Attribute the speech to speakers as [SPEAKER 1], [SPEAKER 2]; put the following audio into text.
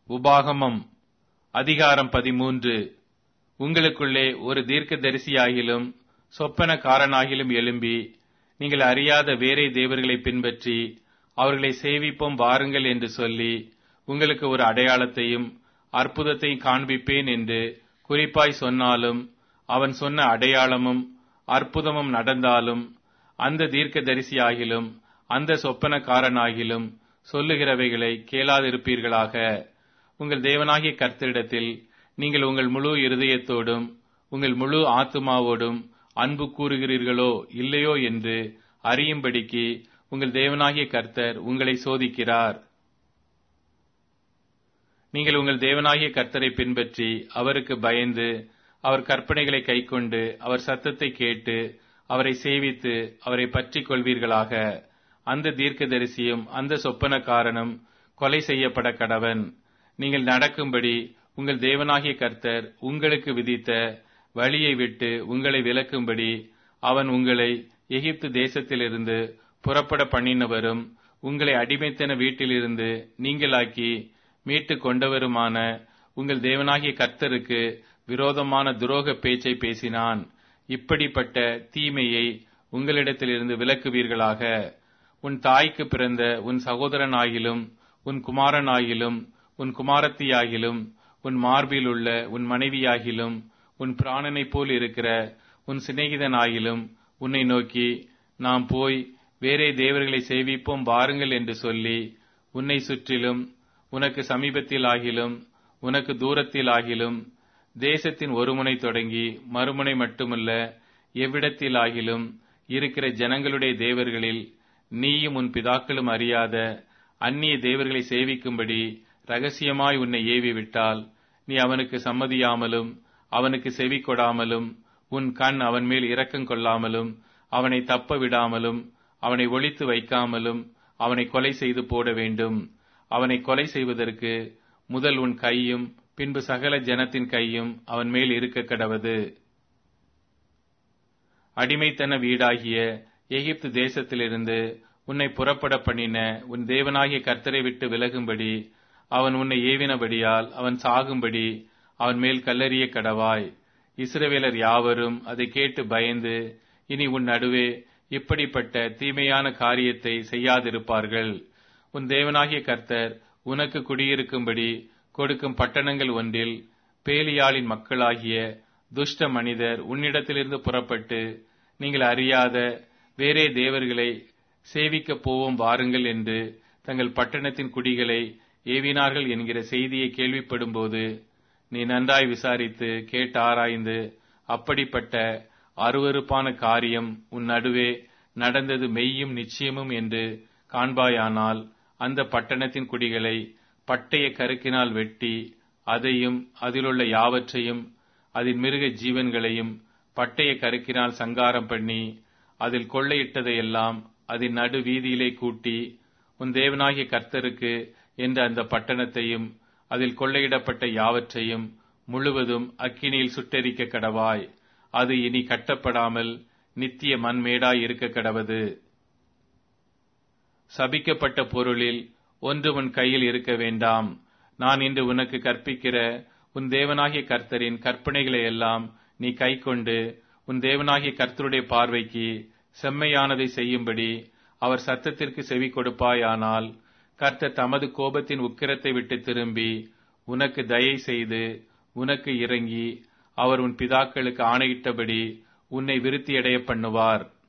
[SPEAKER 1] உபாகமம் அதிகாரம் பதிமூன்று உங்களுக்குள்ளே ஒரு தீர்க்கதரிசியாகிலும் சொப்பனக்காரனாகிலும் எழும்பி நீங்கள் அறியாத வேறே தேவர்களை பின்பற்றி அவர்களை சேவிப்போம் வாருங்கள் என்று சொல்லி உங்களுக்கு ஒரு அடையாளத்தையும் அற்புதத்தையும் காண்பிப்பேன் என்று குறிப்பாய் சொன்னாலும் அவன் சொன்ன அடையாளமும் அற்புதமும் நடந்தாலும் அந்த தீர்க்கதரிசியாகிலும் அந்த சொப்பனக்காரனாகிலும் சொல்லுகிறவைகளை கேளாதிருப்பீர்களாக உங்கள் தேவனாகிய கர்த்தரிடத்தில் நீங்கள் உங்கள் முழு இருதயத்தோடும் உங்கள் முழு ஆத்துமாவோடும் அன்பு கூறுகிறீர்களோ இல்லையோ என்று அறியும்படிக்கு உங்கள் தேவனாகிய கர்த்தர் உங்களை சோதிக்கிறார் நீங்கள் உங்கள் தேவனாகிய கர்த்தரை பின்பற்றி அவருக்கு பயந்து அவர் கற்பனைகளை கைக்கொண்டு அவர் சத்தத்தை கேட்டு அவரை சேவித்து அவரை பற்றிக் கொள்வீர்களாக அந்த தீர்க்கதரிசியும் அந்த சொப்பனக்காரனும் கொலை செய்யப்பட கடவன் நீங்கள் நடக்கும்படி உங்கள் தேவனாகிய கர்த்தர் உங்களுக்கு விதித்த வழியை விட்டு உங்களை விலக்கும்படி அவன் உங்களை எகிப்து தேசத்திலிருந்து புறப்பட பண்ணினவரும் உங்களை அடிமைத்தன வீட்டிலிருந்து நீங்களாக்கி மீட்டு கொண்டவருமான உங்கள் தேவனாகிய கர்த்தருக்கு விரோதமான துரோக பேச்சை பேசினான் இப்படிப்பட்ட தீமையை உங்களிடத்திலிருந்து விலக்குவீர்களாக உன் தாய்க்கு பிறந்த உன் சகோதரனாகிலும் உன் குமாரனாகிலும் உன் குமாரத்தியாகிலும் உன் மார்பில் உள்ள உன் மனைவியாகிலும் உன் பிராணனைப் போல் இருக்கிற உன் சிநேகிதனாகிலும் உன்னை நோக்கி நாம் போய் வேறே தேவர்களை சேவிப்போம் வாருங்கள் என்று சொல்லி உன்னை சுற்றிலும் உனக்கு சமீபத்தில் ஆகிலும் உனக்கு தூரத்தில் ஆகிலும் தேசத்தின் ஒரு முனை தொடங்கி மறுமுனை மட்டுமல்ல எவ்விடத்தில் ஆகிலும் இருக்கிற ஜனங்களுடைய தேவர்களில் நீயும் உன் பிதாக்களும் அறியாத அந்நிய தேவர்களை சேவிக்கும்படி ரகசியமாய் உன்னை ஏவி விட்டால் நீ அவனுக்கு சம்மதியாமலும் அவனுக்கு செவி கொடாமலும் உன் கண் அவன் மேல் இரக்கம் கொள்ளாமலும் அவனை தப்ப விடாமலும் அவனை ஒழித்து வைக்காமலும் அவனை கொலை செய்து போட வேண்டும் அவனை கொலை செய்வதற்கு முதல் உன் கையும் பின்பு சகல ஜனத்தின் கையும் அவன் மேல் இருக்க கடவது அடிமைத்தன வீடாகிய எகிப்து தேசத்திலிருந்து உன்னை புறப்பட பண்ணின உன் தேவனாகிய கர்த்தரை விட்டு விலகும்படி அவன் உன்னை ஏவினபடியால் அவன் சாகும்படி அவன் மேல் கல்லறிய கடவாய் இஸ்ரவேலர் யாவரும் அதை கேட்டு பயந்து இனி உன் நடுவே இப்படிப்பட்ட தீமையான காரியத்தை செய்யாதிருப்பார்கள் உன் தேவனாகிய கர்த்தர் உனக்கு குடியிருக்கும்படி கொடுக்கும் பட்டணங்கள் ஒன்றில் பேலியாளின் மக்களாகிய துஷ்ட மனிதர் உன்னிடத்திலிருந்து புறப்பட்டு நீங்கள் அறியாத வேறே தேவர்களை சேவிக்கப் போவோம் வாருங்கள் என்று தங்கள் பட்டணத்தின் குடிகளை ஏவினார்கள் என்கிற செய்தியை கேள்விப்படும்போது நீ நன்றாய் விசாரித்து கேட்டு ஆராய்ந்து அப்படிப்பட்ட அருவறுப்பான காரியம் உன் நடுவே நடந்தது மெய்யும் நிச்சயமும் என்று காண்பாயானால் அந்த பட்டணத்தின் குடிகளை பட்டய கருக்கினால் வெட்டி அதையும் அதிலுள்ள யாவற்றையும் அதன் மிருக ஜீவன்களையும் பட்டய கருக்கினால் சங்காரம் பண்ணி அதில் கொள்ளையிட்டதையெல்லாம் அதன் நடு வீதியிலே கூட்டி உன் தேவனாகிய கர்த்தருக்கு என்ற அந்த பட்டணத்தையும் அதில் கொள்ளையிடப்பட்ட யாவற்றையும் முழுவதும் அக்கினியில் சுட்டெரிக்க கடவாய் அது இனி கட்டப்படாமல் நித்திய மண்மேடாய் இருக்க கடவது சபிக்கப்பட்ட பொருளில் ஒன்று உன் கையில் இருக்க வேண்டாம் நான் இன்று உனக்கு கற்பிக்கிற உன் தேவனாகிய கர்த்தரின் கற்பனைகளை எல்லாம் நீ கைக்கொண்டு உன் தேவனாகிய கர்த்தருடைய பார்வைக்கு செம்மையானதை செய்யும்படி அவர் சத்தத்திற்கு செவி கொடுப்பாயானால் கர்த்தர் தமது கோபத்தின் உக்கிரத்தை விட்டு திரும்பி உனக்கு தயை செய்து உனக்கு இறங்கி அவர் உன் பிதாக்களுக்கு ஆணையிட்டபடி உன்னை விருத்தியடைய பண்ணுவார்